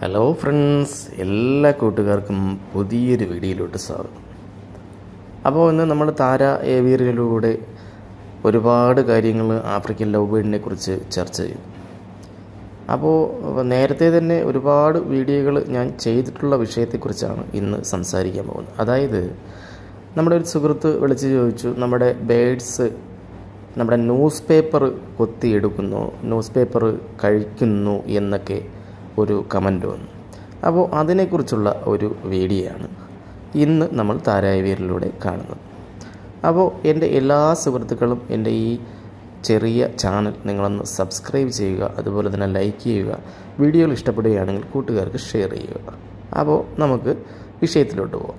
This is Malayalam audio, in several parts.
ഹലോ ഫ്രണ്ട്സ് എല്ലാ കൂട്ടുകാർക്കും പുതിയൊരു വീഡിയോയിലോട്ട് സ്വാഗതം അപ്പോൾ ഇന്ന് നമ്മൾ താര ഏവിയറിലൂടെ ഒരുപാട് കാര്യങ്ങൾ ആഫ്രിക്കൻ ലവ് ബേഡിനെ കുറിച്ച് ചർച്ച ചെയ്തു അപ്പോൾ നേരത്തെ തന്നെ ഒരുപാട് വീഡിയോകൾ ഞാൻ ചെയ്തിട്ടുള്ള വിഷയത്തെക്കുറിച്ചാണ് ഇന്ന് സംസാരിക്കാൻ പോകുന്നത് അതായത് നമ്മുടെ ഒരു സുഹൃത്ത് വിളിച്ച് ചോദിച്ചു നമ്മുടെ ബേഡ്സ് നമ്മുടെ ന്യൂസ് പേപ്പർ കൊത്തിയെടുക്കുന്നു ന്യൂസ് പേപ്പർ കഴിക്കുന്നു എന്നൊക്കെ ഒരു കമൻ്റ് വന്നു അപ്പോൾ അതിനെക്കുറിച്ചുള്ള ഒരു വീഡിയോ ആണ് ഇന്ന് നമ്മൾ താരായവീരിലൂടെ കാണുന്നത് അപ്പോൾ എൻ്റെ എല്ലാ സുഹൃത്തുക്കളും എൻ്റെ ഈ ചെറിയ ചാനൽ നിങ്ങളൊന്ന് സബ്സ്ക്രൈബ് ചെയ്യുക അതുപോലെ തന്നെ ലൈക്ക് ചെയ്യുക വീഡിയോകൾ ഇഷ്ടപ്പെടുകയാണെങ്കിൽ കൂട്ടുകാർക്ക് ഷെയർ ചെയ്യുക അപ്പോൾ നമുക്ക് വിഷയത്തിലോട്ട് പോകാം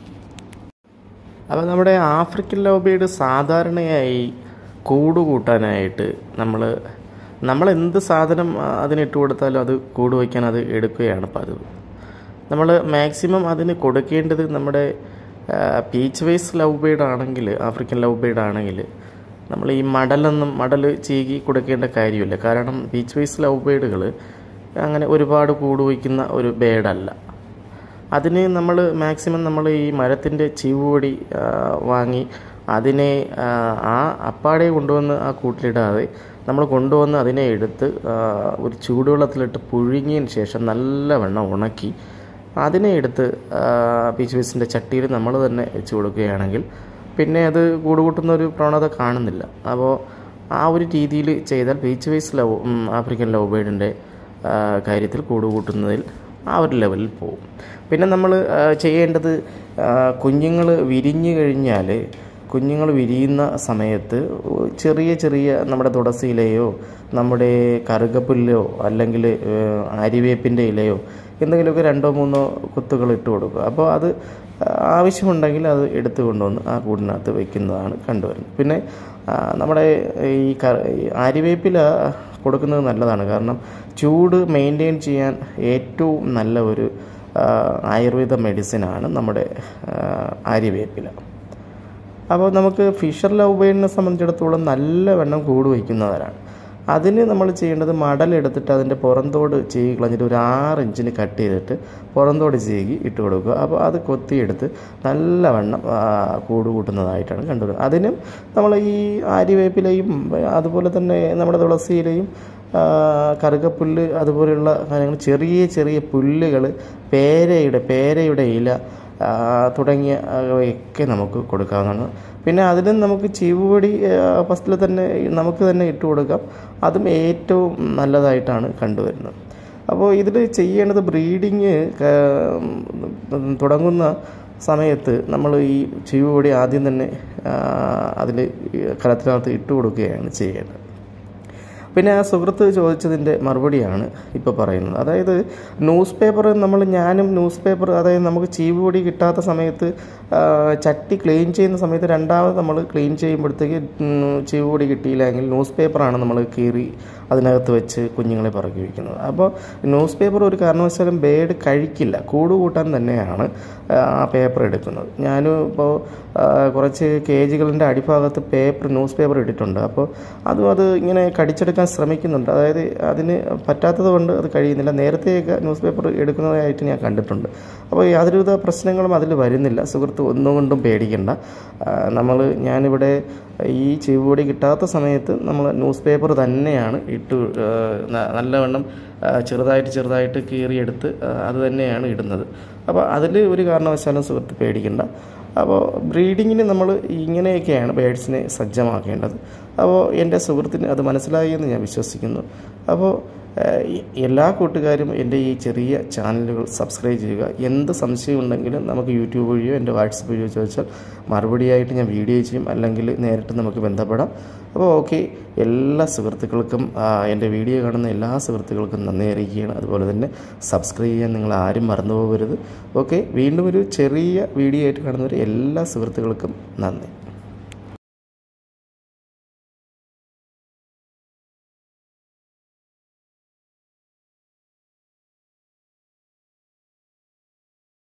അപ്പോൾ നമ്മുടെ ആഫ്രിക്കൻ ലവ് ബേഡ് സാധാരണയായി കൂട് കൂട്ടാനായിട്ട് നമ്മൾ നമ്മൾ എന്ത് സാധനം അതിനിട്ട് കൊടുത്താലും അത് കൂട് വയ്ക്കാൻ അത് എടുക്കുകയാണ് പതിവ് നമ്മൾ മാക്സിമം അതിന് കൊടുക്കേണ്ടത് നമ്മുടെ പീച്ച് വൈസ് ലവ് ബേഡ് ആണെങ്കിൽ ആഫ്രിക്കൻ ലവ് ബേഡ് ആണെങ്കിൽ നമ്മൾ ഈ മടലൊന്നും മടൽ ചീകി കൊടുക്കേണ്ട കാര്യമില്ല കാരണം പീച്ച് വൈസ് ലവ് ബേഡുകൾ അങ്ങനെ ഒരുപാട് കൂട് വയ്ക്കുന്ന ഒരു ബേഡല്ല അതിന് നമ്മൾ മാക്സിമം നമ്മൾ ഈ മരത്തിൻ്റെ ചീവുപൊടി വാങ്ങി അതിനെ ആ അപ്പാടെ കൊണ്ടുവന്ന് ആ കൂട്ടിലിടാതെ നമ്മൾ കൊണ്ടുവന്ന് അതിനെ എടുത്ത് ഒരു ചൂടുവെള്ളത്തിലിട്ട് പുഴുങ്ങിയതിന് ശേഷം നല്ലവണ്ണം ഉണക്കി അതിനെ എടുത്ത് പീച്ച് പീസിൻ്റെ ചട്ടിയിൽ നമ്മൾ തന്നെ വെച്ച് കൊടുക്കുകയാണെങ്കിൽ പിന്നെ അത് കൂടുകൂട്ടുന്ന ഒരു പ്രവണത കാണുന്നില്ല അപ്പോൾ ആ ഒരു രീതിയിൽ ചെയ്താൽ പീച്ച് വൈസ് ലവ് ആഫ്രിക്കൻ ലവ് ബേഡിൻ്റെ കാര്യത്തിൽ കൂടുകൂട്ടുന്നതിൽ ആ ഒരു ലെവലിൽ പോകും പിന്നെ നമ്മൾ ചെയ്യേണ്ടത് കുഞ്ഞുങ്ങൾ വിരിഞ്ഞു കഴിഞ്ഞാൽ കുഞ്ഞുങ്ങൾ വിരിയുന്ന സമയത്ത് ചെറിയ ചെറിയ നമ്മുടെ തുളസിയിലയോ നമ്മുടെ കറുകപ്പുല്ലോ അല്ലെങ്കിൽ ആര്യവേപ്പിൻ്റെ ഇലയോ എന്തെങ്കിലുമൊക്കെ രണ്ടോ മൂന്നോ കുത്തുകൾ ഇട്ട് കൊടുക്കുക അപ്പോൾ അത് ആവശ്യമുണ്ടെങ്കിൽ അത് എടുത്തു കൊണ്ടുവന്ന് ആ കൂടിനകത്ത് വയ്ക്കുന്നതാണ് കണ്ടുവരുന്നത് പിന്നെ നമ്മുടെ ഈ ആര്യവേപ്പില കൊടുക്കുന്നത് നല്ലതാണ് കാരണം ചൂട് മെയിൻറ്റെയിൻ ചെയ്യാൻ ഏറ്റവും നല്ല ഒരു ആയുർവേദ മെഡിസിനാണ് നമ്മുടെ ആര്യവേപ്പില അപ്പോൾ നമുക്ക് ഫിഷർ ലവ് ബേഡിനെ സംബന്ധിച്ചിടത്തോളം നല്ല വെണ്ണം കൂട് വയ്ക്കുന്നവരാണ് അതിന് നമ്മൾ ചെയ്യേണ്ടത് മടലെടുത്തിട്ട് അതിൻ്റെ പുറന്തോട് ചീകി കളഞ്ഞിട്ട് ഒരു ആറ് ഇഞ്ചിന് കട്ട് ചെയ്തിട്ട് പുറന്തോട് ചീകി ഇട്ട് കൊടുക്കുക അപ്പോൾ അത് കൊത്തിയെടുത്ത് നല്ലവണ്ണം കൂട് കൂട്ടുന്നതായിട്ടാണ് കണ്ടുവരുന്നത് അതിനും നമ്മൾ ഈ ആര്യവേപ്പിലയും അതുപോലെ തന്നെ നമ്മുടെ തുളസിയിലയും കറുകപ്പുല്ല് അതുപോലെയുള്ള കാര്യങ്ങൾ ചെറിയ ചെറിയ പുല്ലുകൾ പേരയുടെ പേരയുടെ ഇല തുടങ്ങിയവയൊക്കെ നമുക്ക് കൊടുക്കാവുന്നതാണ് പിന്നെ അതിനും നമുക്ക് ചീവുപൊടി ഫസ്റ്റിൽ തന്നെ നമുക്ക് തന്നെ ഇട്ട് കൊടുക്കാം അതും ഏറ്റവും നല്ലതായിട്ടാണ് കണ്ടുവരുന്നത് അപ്പോൾ ഇതിൽ ചെയ്യേണ്ടത് ബ്രീഡിങ് തുടങ്ങുന്ന സമയത്ത് നമ്മൾ ഈ ചീവുപൊടി ആദ്യം തന്നെ അതിൽ കലത്തിനകത്ത് ഇട്ട് കൊടുക്കുകയാണ് ചെയ്യേണ്ടത് പിന്നെ ആ സുഹൃത്ത് ചോദിച്ചതിൻ്റെ മറുപടിയാണ് ഇപ്പോൾ പറയുന്നത് അതായത് ന്യൂസ് പേപ്പർ നമ്മൾ ഞാനും ന്യൂസ് പേപ്പർ അതായത് നമുക്ക് ചീവുപൊടി കിട്ടാത്ത സമയത്ത് ചട്ടി ക്ലീൻ ചെയ്യുന്ന സമയത്ത് രണ്ടാമത് നമ്മൾ ക്ലീൻ ചെയ്യുമ്പോഴത്തേക്ക് ചീവുപൊടി കിട്ടിയില്ലെങ്കിൽ ന്യൂസ് പേപ്പറാണ് നമ്മൾ കീറി അതിനകത്ത് വെച്ച് കുഞ്ഞുങ്ങളെ പറക്കി വയ്ക്കുന്നത് അപ്പോൾ ന്യൂസ് പേപ്പർ ഒരു കാരണവശാലും ബേഡ് കഴിക്കില്ല കൂട് കൂട്ടാൻ തന്നെയാണ് ആ പേപ്പർ എടുക്കുന്നത് ഞാനും ഇപ്പോൾ കുറച്ച് കേജുകളിൻ്റെ അടിഭാഗത്ത് പേപ്പർ ന്യൂസ് പേപ്പർ ഇട്ടിട്ടുണ്ട് അപ്പോൾ അതും അത് ഇങ്ങനെ കടിച്ചെടുക്കാൻ ശ്രമിക്കുന്നുണ്ട് അതായത് അതിന് പറ്റാത്തത് കൊണ്ട് അത് കഴിയുന്നില്ല നേരത്തെയൊക്കെ ന്യൂസ് പേപ്പർ എടുക്കുന്നതായിട്ട് ഞാൻ കണ്ടിട്ടുണ്ട് അപ്പോൾ യാതൊരുവിധ പ്രശ്നങ്ങളും അതിൽ വരുന്നില്ല സുഹൃത്ത് ഒന്നുകൊണ്ടും പേടിക്കണ്ട നമ്മൾ ഞാനിവിടെ ഈ ചീവുപൊടി കിട്ടാത്ത സമയത്ത് നമ്മൾ ന്യൂസ് പേപ്പർ തന്നെയാണ് ഇട്ട് നല്ലവണ്ണം ചെറുതായിട്ട് ചെറുതായിട്ട് കീറിയെടുത്ത് അത് തന്നെയാണ് ഇടുന്നത് അപ്പോൾ അതിൽ ഒരു കാരണവശാലും സുഹൃത്ത് പേടിക്കണ്ട അപ്പോൾ ബ്രീഡിങ്ങിന് നമ്മൾ ഇങ്ങനെയൊക്കെയാണ് ബേഡ്സിനെ സജ്ജമാക്കേണ്ടത് അപ്പോൾ എൻ്റെ സുഹൃത്തിന് അത് മനസ്സിലായി എന്ന് ഞാൻ വിശ്വസിക്കുന്നു അപ്പോൾ എല്ലാ കൂട്ടുകാരും എൻ്റെ ഈ ചെറിയ ചാനലുകൾ സബ്സ്ക്രൈബ് ചെയ്യുക എന്ത് സംശയം ഉണ്ടെങ്കിലും നമുക്ക് യൂട്യൂബ് വഴിയോ എൻ്റെ വാട്സപ്പ് വഴിയോ ചോദിച്ചാൽ മറുപടിയായിട്ട് ഞാൻ വീഡിയോ ചെയ്യും അല്ലെങ്കിൽ നേരിട്ട് നമുക്ക് ബന്ധപ്പെടാം അപ്പോൾ ഓക്കെ എല്ലാ സുഹൃത്തുക്കൾക്കും എൻ്റെ വീഡിയോ കാണുന്ന എല്ലാ സുഹൃത്തുക്കൾക്കും നന്ദി അറിയിക്കുകയാണ് അതുപോലെ തന്നെ സബ്സ്ക്രൈബ് ചെയ്യാൻ നിങ്ങൾ ആരും മറന്നു പോകരുത് ഓക്കെ വീണ്ടും ഒരു ചെറിയ വീഡിയോ ആയിട്ട് കാണുന്നവർ എല്ലാ സുഹൃത്തുക്കൾക്കും നന്ദി